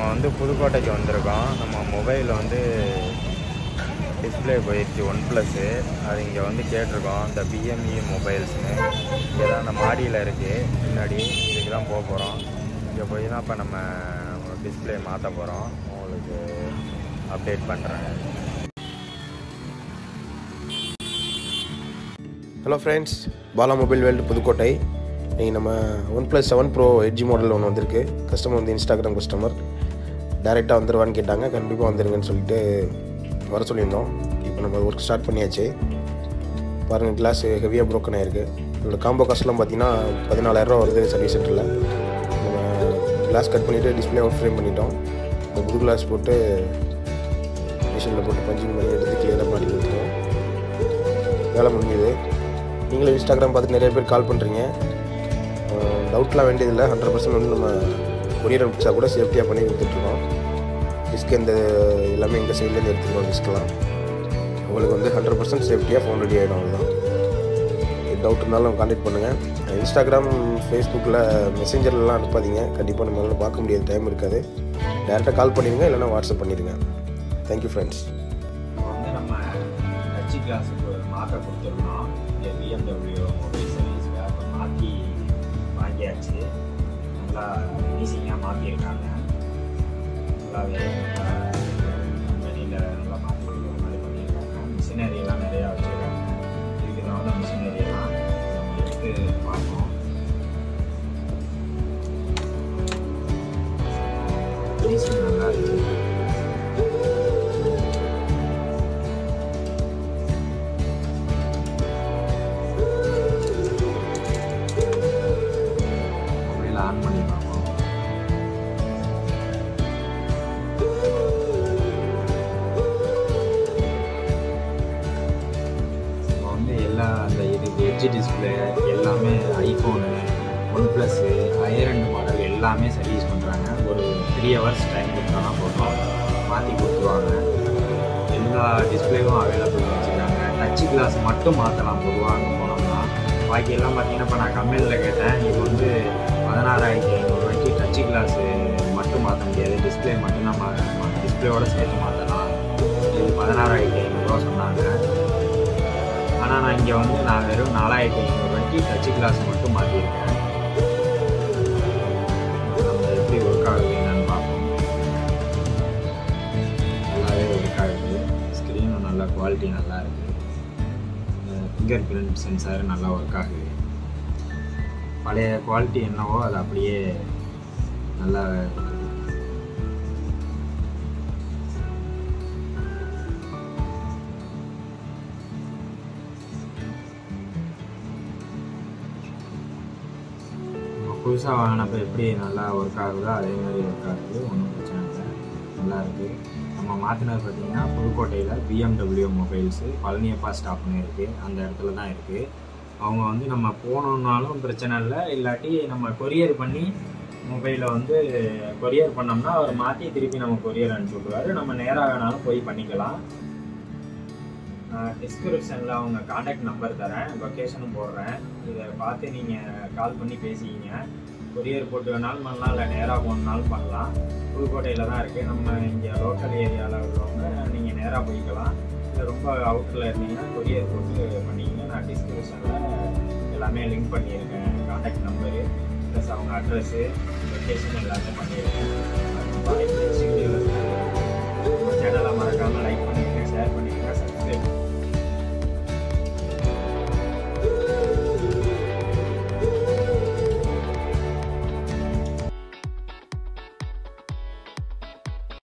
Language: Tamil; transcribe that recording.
வந்து புதுக்கோட்டைக்கு வந்திருக்கோம் நம்ம மொபைல் வந்து டிஸ்பிளே போயிடுச்சு ஒன் ப்ளஸ்ஸு அது இங்கே வந்து கேட்டிருக்கோம் இந்த பிஎம்இ மொபைல்ஸ்னு இங்கே தான் அந்த மாடியில் இருக்குது முன்னாடி இதுக்கு தான் போக போகிறோம் இங்கே போய் தான் இப்போ நம்ம டிஸ்பிளே மாற்ற போகிறோம் உங்களுக்கு அப்டேட் பண்ணுறேன் hello friends Bala mobile world Pudukkottai இன்றைக்கி நம்ம one plus seven pro edge model ஒன்று வந்திருக்கு கஸ்டமர் வந்து இன்ஸ்டாகிராம் கஸ்டமர் டேரெக்டாக வந்துடுவான்னு கேட்டாங்க கண்டிப்பாக வந்துருங்கன்னு சொல்லிட்டு வர சொல்லியிருந்தோம் இப்போ நம்ம ஒர்க் ஸ்டார்ட் பண்ணியாச்சு பாருங்கள் கிளாஸ் ஹெவியாக ப்ரோக்கன் ஆயிருக்கு இதோட காம்போ காஸ்ட்லாம் பார்த்தீங்கன்னா பதினாலாயிரரூவா வருது சர்வீஸ் சென்டரில் நம்ம கிளாஸ் கட் பண்ணிவிட்டு டிஸ்பிளே அவுட் ஃப்ரேம் பண்ணிட்டோம் இந்த புது கிளாஸ் போட்டு மிஷினில் போட்டு பஞ்சிங் பண்ணி எடுத்து கிளியராக மாட்டி கொடுத்துட்டோம் வேலை முடிஞ்சது நீங்களும் இன்ஸ்டாகிராம் பார்த்துட்டு நிறைய பேர் கால் பண்ணுறீங்க டவுட்லாம் வேண்டியதில்லை ஹண்ட்ரட் பர்சன்ட் வந்து நம்ம கொரியர் அனுப்பிச்சா கூட சேஃப்டியாக பண்ணி கொடுத்துட்ருக்கோம் டிஸ்க் இந்த எல்லாமே எங்கள் சைட்லேருந்து எடுத்துருக்கோம் டிஸ்க்லாம் உங்களுக்கு வந்து ஹண்ட்ரட் பர்சன்ட் சேஃப்டியாக ஃபோன் ரெடி ஆகிடும் அவ்வளோதான் டவுட் இருந்தாலும் காண்டாக்ட் பண்ணுங்கள் இன்ஸ்டாகிராம் ஃபேஸ்புக்கில் மெசேஞ்சர்லாம் அனுப்பாதீங்க கண்டிப்பாக நம்மளால பார்க்க முடியாது டைம் இருக்காது டேரெக்டாக கால் பண்ணிடுங்க இல்லைன்னா வாட்ஸ்அப் பண்ணிடுங்க தேங்க்யூ ஃப்ரெண்ட்ஸ் இப்போ வந்து நம்ம டச்சு கிளாஸுக்கு மாற்ற கொடுத்துருந்தோம் இந்த பிஎம்டபிள்யூ மொபைல் சர்வீஸில் இப்போ மாற்றி வாங்கியாச்சு நல்லா ஃபினிஷிங்காக மாற்றிருக்காங்க நல்லாவே கம்பெனியில் நல்லா மாற்றி கொடுக்குற மாதிரி பண்ணியிருக்காங்க மிஷினரி எல்லாம் நிறையா வச்சுருக்காங்க இதுக்கு தான் வந்து மிஷினரி எல்லாம் நம்ம எடுத்து பார்ப்போம் ஃபினிஷிங் நல்லா இருக்குது மொபைல் ஆன் பண்ணி பார்ப்போம் இப்போ வந்து எல்லா அந்த இது எட்ஜ் டிஸ்பிளே எல்லாமே iPhone one plus higher and model எல்லாமே சர்வீஸ் பண்ணுறாங்க ஒரு த்ரீ ஹவர்ஸ் டைம் கொடுத்தானா போதும் மாற்றி கொடுத்துருவாங்க எல்லா டிஸ்பிளேவும் அவைலபிள் வச்சுருக்காங்க டச் கிளாஸ் மட்டும் மாற்றலாம் பொதுவாக போனோம்னா பாக்கி எல்லாம் பார்த்தீங்கன்னா இப்போ நான் கம்பெனியில் கேட்டேன் இது வந்து பதினாறாயிரத்தி ஐநூறுரூவாய்க்கு டச் கிளாஸு மட்டும் மாற்ற முடியாது டிஸ்பிளே மட்டும்தான் மா டிஸ்பிளேவோட சேர்த்து மாற்றலாம் இது பதினாறாயிரத்தி ஐநூறுரூவா சொன்னாங்க ஆனால் நான் இங்கே வந்து நான் வெறும் நாலாயிரத்தி ஐநூறுரூவாய்க்கு டச் கிளாஸ் மட்டும் மாற்றிருக்கேன் நம்ம எப்படி ஒர்க் ஆகுது என்னன்னு பார்ப்போம் நல்லாவே ஒர்க் ஆகுது ஸ்க்ரீனும் நல்லா குவாலிட்டி நல்லா இருக்குது ஃபிங்கர் பிரிண்ட் சென்சார் நல்லா ஒர்க் ஆகுது பழைய குவாலிட்டி என்னவோ அது அப்படியே நல்லா இருக்குது நம்ம புதுசாக வாங்கினப்ப எப்படி நல்லா ஒர்க் ஆகுதோ அதே மாதிரி ஒர்க் ஆகுது ஒன்றும் பிரச்சனை இல்லை நல்லா இருக்குது நம்ம மாற்றினது பார்த்தீங்கன்னா புதுக்கோட்டையில் பிஎம்டபிள்யூ மொபைல்ஸு பழனியப்பா ஸ்டாப்னு இருக்குது அந்த இடத்துல தான் இருக்குது அவங்க வந்து நம்ம போகணுன்னாலும் பிரச்சனை இல்லை இல்லாட்டி நம்ம கொரியர் பண்ணி மொபைலை வந்து கொரியர் பண்ணோம்னா அவர் மாற்றி திருப்பி நம்ம கொரியர் அனுப்பிச்சி விட்ருவாரு நம்ம நேராக வேணாலும் போய் பண்ணிக்கலாம் டிஸ்கிரிப்ஷனில் அவங்க காண்டாக்ட் நம்பர் தரேன் லொக்கேஷனும் போடுறேன் இதை பார்த்து நீங்கள் கால் பண்ணி பேசிக்கிங்க கொரியர் போட்டு வேணாலும் பண்ணலாம் இல்லை நேராக போகணுனாலும் பண்ணலாம் புதுக்கோட்டையில் தான் இருக்குது நம்ம இங்கே லோக்கல் ஏரியாவில் இருக்கிறவங்க நீங்கள் நேராக போய்க்கலாம் இல்லை ரொம்ப அவுட்டரில் இருந்தீங்கன்னா கொரியர் போட்டு பண்ணிக்கிங்க நான் டிஸ்கிரிப்ஷனில் எல்லாமே லிங்க் பண்ணியிருக்கேன் காண்டாக்ட் நம்பரு ப்ளஸ் அவங்க அட்ரஸ்ஸு லொக்கேஷன் எல்லாமே பண்ணியிருக்கேன்